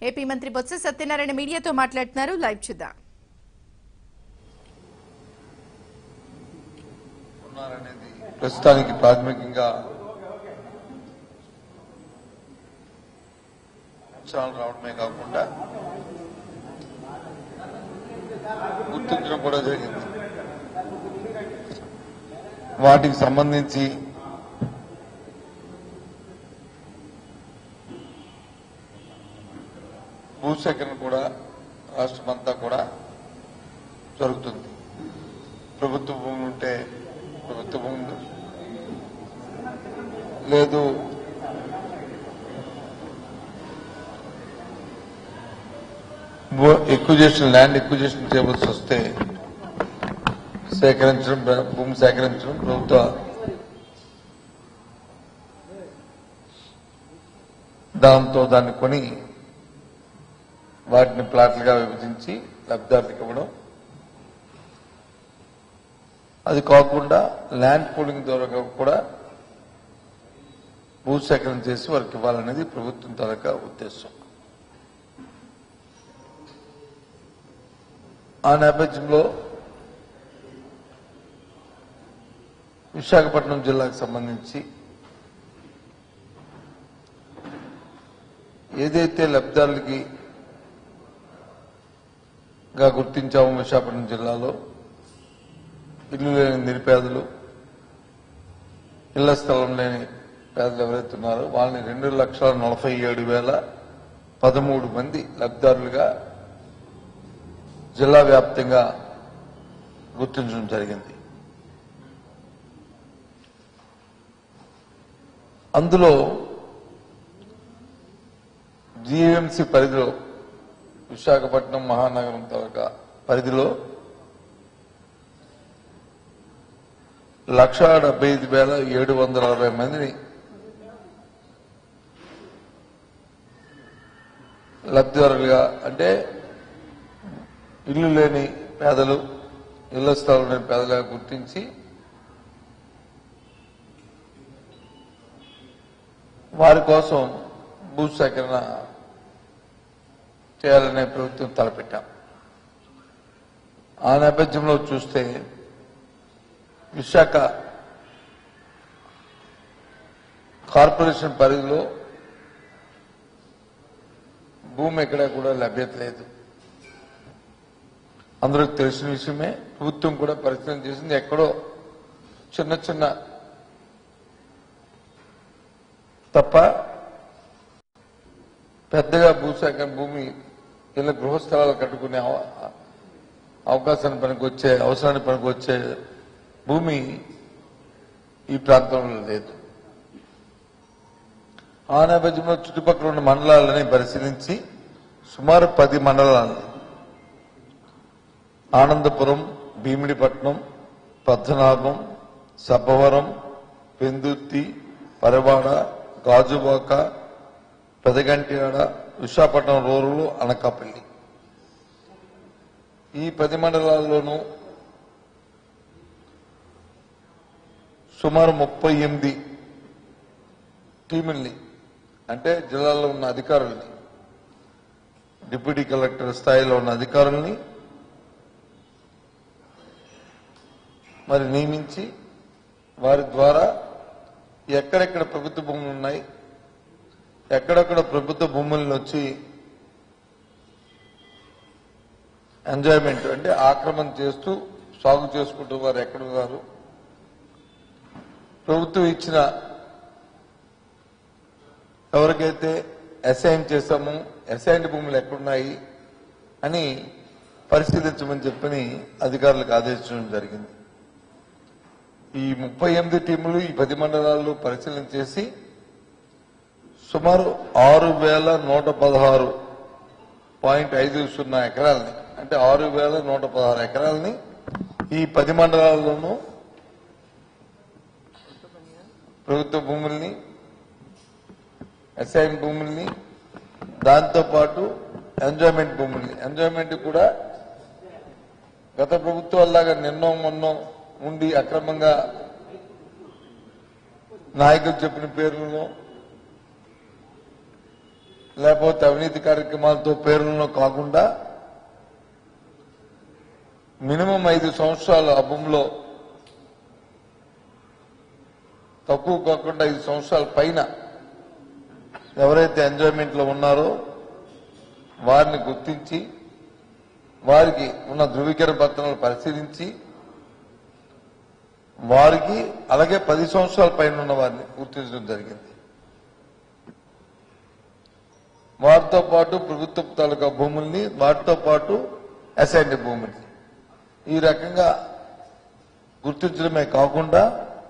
AP మంత్రి బొత్స సత్యనారాయణ మీడియాతో మాట్లాడుతున్నారు లైవ్ చూద్దాం ఉన్నారనేది ప్రస్తుతానికి ప్రాథమికంగా అంచనాలు రావడమే కాకుండా గుర్తించడం కూడా జరిగింది వాటికి సంబంధించి భూసేకరణ కూడా రాష్ట్రమంతా కూడా జరుగుతుంది ప్రభుత్వ భూములు ఉంటే ప్రభుత్వ భూములు లేదు ఎక్విజేషన్ ల్యాండ్ ఎక్విజేషన్ చేయవలసి వస్తే సేకరించడం ప్ర- భూమి సేకరించడం ప్రభుత్వ దాంతో దాన్ని కొని వాటిని ప్లాట్లుగా విభజించి లబ్ధిదారులకు ఇవ్వడం అది కాకుండా ల్యాండ్ పూలింగ్ ద్వారా కూడా భూసేకరణ చేసి వారికి ఇవ్వాలనేది ప్రభుత్వం తాలూకా ఉద్దేశం ఆ నేపథ్యంలో విశాఖపట్నం జిల్లాకు సంబంధించి ఏదైతే లబ్ధిదారులకి గా గుర్తించామో విశాఖపట్నం జిల్లాలో ఇల్లు లేని నిరుపేదలు ఇళ్ల స్థలం లేని పేదలు ఎవరైతే ఉన్నారో వాళ్ళని రెండు లక్షల నలభై ఏడు వేల పదమూడు మంది లబ్ధిదారులుగా జిల్లా వ్యాప్తంగా గుర్తించడం జరిగింది అందులో జీఎంసీ పరిధిలో విశాఖపట్నం మహానగరం తాలూకా పరిధిలో లక్ష డెబ్బై ఐదు వేల ఏడు వందల అరవై మందిని లబ్ధిదారులుగా అంటే ఇల్లు లేని పేదలు ఇళ్ల స్థలం లేని పేదలుగా గుర్తించి వారి కోసం భూ సేకరణ చేయాలనే ప్రభుత్వం తలపెట్టాం ఆ నేపథ్యంలో చూస్తే విశాఖ కార్పొరేషన్ పరిధిలో భూమి ఎక్కడ కూడా లభ్యత లేదు అందరికి తెలిసిన విషయమే ప్రభుత్వం కూడా పరిశీలన చేసింది ఎక్కడో చిన్న చిన్న తప్ప పెద్దగా భూసేకరణ భూమి ఇలా గృహ స్థలాలు కట్టుకునే అవ- అవకాశాన్ని పనికొచ్చే అవసరాన్ని పనికొచ్చే భూమి ఈ ప్రాంతంలో లేదు ఆ నేపథ్యంలో చుట్టుపక్కల ఉన్న మండలాలని పరిశీలించి సుమారు పది మండలాలు ఆనందపురం భీమిడిపట్నం పద్మనాభం సబ్బవరం పెందుర్తి పరవాడ గాజువాక పెదగంటియాడ విశాఖపట్నం రూరల్ అనకాపల్లి ఈ పది మండలాల్లోనూ సుమారు ముప్పై ఎనిమిది టీముల్ని అంటే జిల్లాలో ఉన్న అధికారుల్ని డిప్యూటీ కలెక్టర్ స్థాయిలో ఉన్న అధికారుల్ని మరి నియమించి వారి ద్వారా ఎక్కడెక్కడ ప్రభుత్వ భూములు ఉన్నాయి ఎక్కడెక్కడ ప్రభుత్వ భూములను వచ్చి ఎంజాయ్మెంట్ అంటే ఆక్రమణ చేస్తూ సాగు చేసుకుంటూ వారు ఎక్కడున్నారు ప్రభుత్వం ఇచ్చిన ఎవరికైతే అసైన్ చేశామో అసైన్డ్ భూములు ఎక్కడున్నాయి అని పరిశీలించమని చెప్పని అధికారులకు ఆదేశించడం జరిగింది ఈ ముప్పై ఎనిమిది టీములు ఈ పది మండలాల్లో పరిశీలన చేసి సుమారు ఆరు వేల నూట పదహారు పాయింట్ ఐదు సున్నా ఎకరాలని అంటే ఆరు వేల నూట పదహారు ఎకరాలని ఈ పది మండలాల్లోనూ ప్రభుత్వ భూముల్ని అసైన్ భూముల్ని దాంతోపాటు ఎంజాయ్మెంట్ భూముల్ని ఎంజాయ్మెంట్ కూడా గత ప్రభుత్వాల్లాగా నిన్నో మొన్నో ఉండి అక్రమంగా నాయకులు చెప్పిన పేర్లను లేకపోతే అవినీతి కార్యక్రమాలతో పేర్లను కాకుండా మినిమం ఐదు సంవత్సరాలు ఆ భూమిలో తక్కువ కాకుండా ఐదు సంవత్సరాల పైన ఎవరైతే ఎంజాయ్మెంట్ లో ఉన్నారో వారిని గుర్తించి వారికి ఉన్న ధృవీకరణ పత్రాలను పరిశీలించి వారికి అలాగే పది సంవత్సరాల పైన ఉన్న వారిని గుర్తించడం జరిగింది వారితో పాటు ప్రభుత్వ తాలూకా భూముల్ని వాటితో పాటు అసైన్డ్ భూముల్ని ఈ రకంగా గుర్తించడమే కాకుండా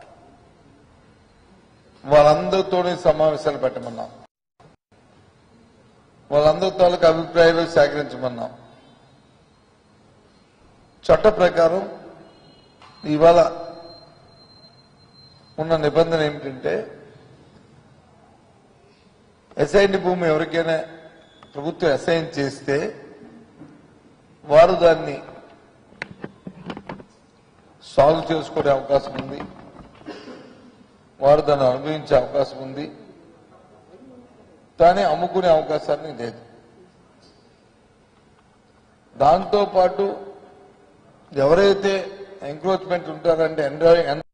వాళ్ళందరితోనే సమావేశాలు పెట్టమన్నాం వాళ్ళందరి తాలూకా అభిప్రాయాలు సేకరించమన్నాం చట్ట ప్రకారం ఇవాళ ఉన్న నిబంధన ఏమిటంటే అసైన్ భూమి ఎవరికైనా ప్రభుత్వం అసైన్ చేస్తే వారు దాన్ని సాల్వ్ చేసుకునే అవకాశం ఉంది వారు దాన్ని అనుభవించే అవకాశం ఉంది కానీ అమ్ముకునే అవకాశాన్ని లేదు దాంతో పాటు ఎవరైతే ఎంక్రోచ్మెంట్ ఉంటారంటే